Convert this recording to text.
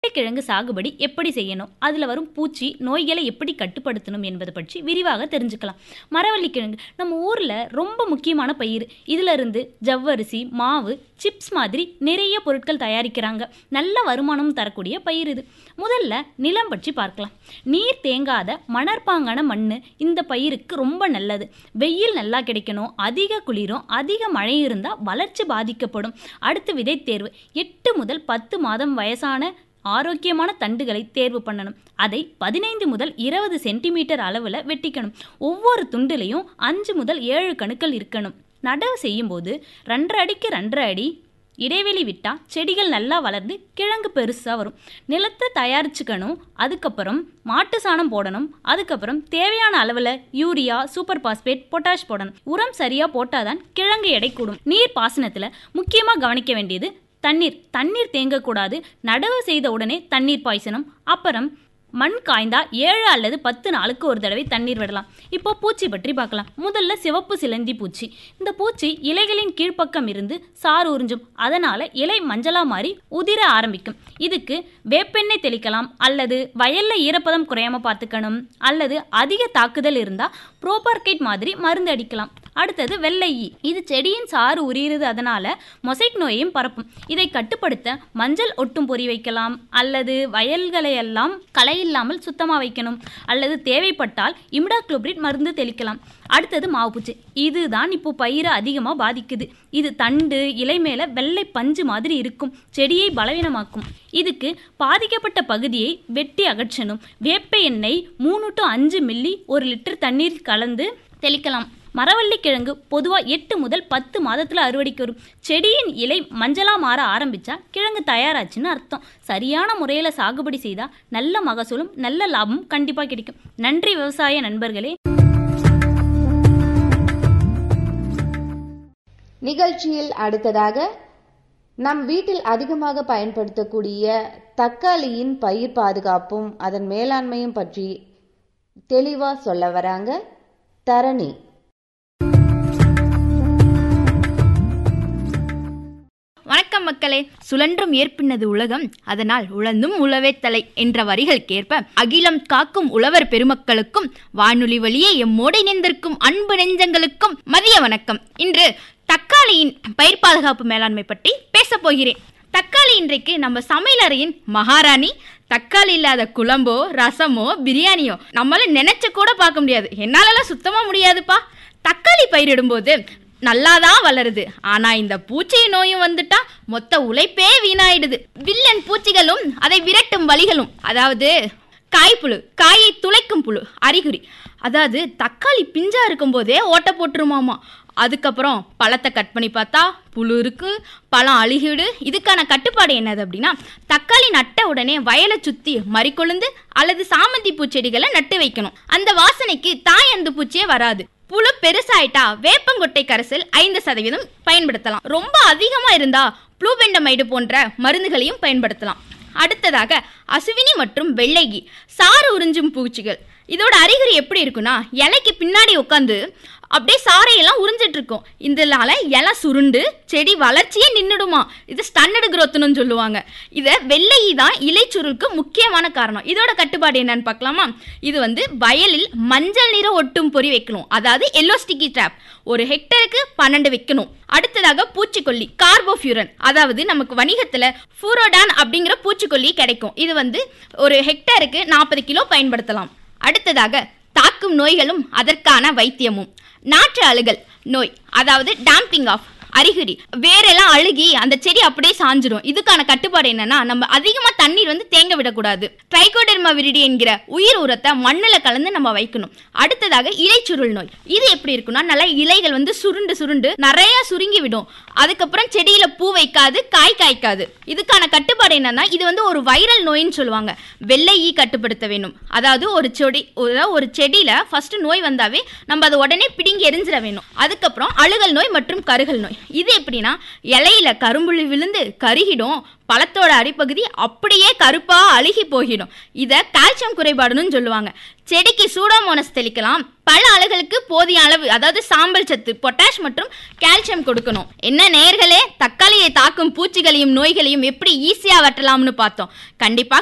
கிழங்கு சாகுபடி எப்படி செய்யணும் அதில் வரும் பூச்சி நோய்களை எப்படி கட்டுப்படுத்தணும் என்பது பற்றி விரிவாக தெரிஞ்சுக்கலாம் மரவள்ளி கிழங்கு நம்ம ஊரில் ரொம்ப முக்கியமான பயிர் இதில் இருந்து ஜவ்வரிசி மாவு சிப்ஸ் மாதிரி நிறைய பொருட்கள் தயாரிக்கிறாங்க நல்ல வருமானம் தரக்கூடிய பயிர் இது முதல்ல நிலம் பற்றி பார்க்கலாம் நீர் தேங்காத மணற்பாங்கான மண் இந்த பயிருக்கு ரொம்ப நல்லது வெயில் நல்லா கிடைக்கணும் அதிக குளிரும் அதிக மழை இருந்தால் வளர்ச்சி பாதிக்கப்படும் அடுத்து விதை தேர்வு எட்டு முதல் பத்து மாதம் வயசான ஆரோக்கியமான தண்டுகளை தேர்வு பண்ணணும் அதை பதினைந்து முதல் இருபது சென்டிமீட்டர் அளவில் வெட்டிக்கணும் ஒவ்வொரு துண்டுலையும் அஞ்சு முதல் ஏழு கணுக்கள் இருக்கணும் நடவு செய்யும்போது ரெண்டரை அடிக்கு ரெண்டரை அடி இடைவெளி விட்டால் செடிகள் நல்லா வளர்ந்து கிழங்கு பெருசாக வரும் நிலத்தை தயாரிச்சுக்கணும் அதுக்கப்புறம் மாட்டு சாணம் போடணும் அதுக்கப்புறம் தேவையான அளவில் யூரியா சூப்பர் பாஸ்பேட் பொட்டாஷ் போடணும் உரம் சரியாக போட்டாதான் கிழங்கு எடை கூடும் நீர் பாசனத்தில் முக்கியமாக கவனிக்க வேண்டியது தண்ணீர் தண்ணீர் தேங்கக்கூடாது நடவு செய்த உடனே தண்ணீர் பாய்ச்சணும் அப்புறம் மண் காய்ந்தா ஏழு அல்லது பத்து நாளுக்கு ஒரு தடவை தண்ணீர் விடலாம் இப்போ பூச்சி பற்றி பார்க்கலாம் முதல்ல சிவப்பு சிலந்தி பூச்சி இந்த பூச்சி இலைகளின் கீழ்ப்பக்கம் இருந்து சாறு உறிஞ்சும் அதனால இலை மஞ்சளா மாறி உதிர ஆரம்பிக்கும் இதுக்கு வேப்பெண்ணெய் தெளிக்கலாம் அல்லது வயல்ல ஈரப்பதம் குறையாம பார்த்துக்கணும் அல்லது அதிக தாக்குதல் இருந்தா ப்ரோபர்கைட் மாதிரி மருந்து அடிக்கலாம் அடுத்தது வெள்ளை ஈ இது செடியின் சாறு உரியுறது அதனால மொசைக் நோயையும் பரப்பும் இதை கட்டுப்படுத்த மஞ்சள் ஒட்டும் பொறி வைக்கலாம் அல்லது வயல்களை எல்லாம் களை இல்லாமல் சுத்தமாக வைக்கணும் அல்லது தேவைப்பட்டால் இம்டாக்ளோபிரிட் மருந்து தெளிக்கலாம் அடுத்தது மாவுப்பூச்சி இதுதான் இப்போ பயிரை அதிகமாக பாதிக்குது இது தண்டு இலை மேலே வெள்ளை பஞ்சு மாதிரி இருக்கும் செடியை பலவீனமாக்கும் இதுக்கு பாதிக்கப்பட்ட பகுதியை வெட்டி அகற்றணும் வேப்ப எண்ணெய் மூணு டு அஞ்சு மில்லி ஒரு லிட்டர் தண்ணீர் கலந்து தெளிக்கலாம் மரவள்ளி கிழங்கு பொதுவாக எட்டு முதல் பத்து மாதத்தில் அறுவடைக்கு வரும் செடியின் இலை மஞ்சளா மாற ஆரம்பிச்சா கிழங்கு தயாராச்சுன்னு அர்த்தம் சரியான முறையில் சாகுபடி செய்தால் நல்ல மகசூலும் நல்ல லாபமும் கண்டிப்பாக கிடைக்கும் நன்றி விவசாய நண்பர்களே நிகழ்ச்சியில் அடுத்ததாக நம் வீட்டில் அதிகமாக பயன்படுத்தக்கூடிய தக்காளியின் பயிர் பாதுகாப்பும் அதன் மேலாண்மையும் பற்றி தெளிவா சொல்ல வராங்க தரணி வணக்கம் மக்களே சுழன்றும் ஏற்பினது உலகம் அதனால் உழந்தும் உழவே தலை என்ற வரிகளுக்கேற்ப அகிலம் காக்கும் உழவர் பெருமக்களுக்கும் வானொலி வழியே எம்மோடு இணைந்திருக்கும் அன்பு நெஞ்சங்களுக்கும் மதிய வணக்கம் இன்று தக்காளியின் பயிர் பாதுகாப்பு மேலாண்மை பற்றி பேசப் போகிறேன் தக்காளி இன்றைக்கு நம்ம சமையலறையின் மகாராணி தக்காளி இல்லாத குழம்போ ரசமோ பிரியாணியோ நம்மளால நினைச்சு கூட பார்க்க முடியாது என்னாலலாம் சுத்தமா முடியாதுப்பா தக்காளி பயிரிடும்போது நல்லாதான் வளருது ஆனா இந்த பூச்சி நோயும் வந்துட்டா மொத்த உழைப்பே வீணாயிடுது வில்லன் பூச்சிகளும் அதை விரட்டும் வழிகளும் அதாவது காய்ப்புழு காயை துளைக்கும் புழு அறிகுறி அதாவது தக்காளி பிஞ்சா இருக்கும்போதே ஓட்ட போட்டுருமாமா அதுக்கப்புறம் பழத்தை கட் பண்ணி பார்த்தா புழு இருக்கு பழம் அழுகிடு இதுக்கான கட்டுப்பாடு என்னது அப்படின்னா தக்காளி நட்ட உடனே வயலை சுத்தி மறிக்கொழுந்து அல்லது சாமந்தி பூச்செடிகளை நட்டு வைக்கணும் அந்த வாசனைக்கு தாய் அந்த பூச்சியே வராது புழு பெருசாயிட்டா வேப்பங்கொட்டை கரைசல் ஐந்து சதவீதம் பயன்படுத்தலாம் ரொம்ப அதிகமாக இருந்தா ப்ளூபெண்டமைடு போன்ற மருந்துகளையும் பயன்படுத்தலாம் அடுத்ததாக அசுவினி மற்றும் வெள்ளைகி சாறு உறிஞ்சும் பூச்சிகள் இதோட அறிகுறி எப்படி இருக்குன்னா இலைக்கு பின்னாடி உட்காந்து அப்படியே சாரையெல்லாம் உறிஞ்சிட்டு இருக்கும் இதனால இலை சுருண்டு செடி வளர்ச்சியே நின்றுடுமா இது ஸ்டன்னடு growthன்னு சொல்லுவாங்க இதை வெள்ளை தான் இலைச்சுருளுக்கு முக்கியமான காரணம் இதோட கட்டுப்பாடு என்னன்னு பார்க்கலாமா இது வந்து வயலில் மஞ்சள் நிற ஒட்டும் பொறி வைக்கணும் அதாவது எல்லோ ஸ்டிக்கி ட்ராப் ஒரு ஹெக்டருக்கு பன்னெண்டு வைக்கணும் அடுத்ததாக பூச்சிக்கொல்லி கார்போஃபியூரன் அதாவது நமக்கு வணிகத்தில் ஃபூரோடான் அப்படிங்கிற பூச்சிக்கொல்லி கிடைக்கும் இது வந்து ஒரு ஹெக்டருக்கு நாற்பது கிலோ பயன்படுத்தலாம் அடுத்ததாக தாக்கும் நோய்களும் அதற்கான வைத்தியமும் நாற்று அழுகல் நோய் அதாவது டேம்பிங் ஆஃப் அறிகுறி வேரெல்லாம் அழுகி அந்த செடி அப்படியே சாஞ்சிரும் இதுக்கான கட்டுப்பாடு என்னன்னா நம்ம அதிகமா தண்ணீர் வந்து தேங்க விடக்கூடாது ட்ரைகோடெர்மா விரிடி என்கிற உயிர் உரத்தை மண்ணுல கலந்து நம்ம வைக்கணும் அடுத்ததாக இலைச்சுருள் நோய் இது எப்படி இருக்குன்னா நல்லா இலைகள் வந்து சுருண்டு சுருண்டு நிறைய சுருங்கி விடும் அதுக்கப்புறம் செடியில பூ வைக்காது காய் காய்க்காது இதுக்கான கட்டுப்பாடு என்னன்னா இது வந்து ஒரு வைரல் நோயின்னு சொல்லுவாங்க வெள்ளை ஈ கட்டுப்படுத்த வேணும் அதாவது ஒரு செடி ஒரு- ஒரு செடியில ஃபர்ஸ்ட் நோய் வந்தாவே நம்ம அதை உடனே பிடுங்கி எரிஞ்சிட வேணும் அதுக்கப்புறம் அழுகல் நோய் மற்றும் கருகல் நோய் இது எப்படின்னா இலையில கரும்புள்ளி விழுந்து கருகிடும் பழத்தோட அடிப்பகுதி அப்படியே கருப்பா அழுகி போகிடும் இதை கால்சியம் குறைபாடுன்னு சொல்லுவாங்க செடிக்கு சூடோமோனஸ் தெளிக்கலாம் பல அழுகளுக்கு போதிய அளவு அதாவது சாம்பல் சத்து பொட்டாஷ் மற்றும் கால்சியம் கொடுக்கணும் என்ன நேர்களே தக்காளியை தாக்கும் பூச்சிகளையும் நோய்களையும் எப்படி ஈஸியா வெட்டலாம்னு பார்த்தோம் கண்டிப்பா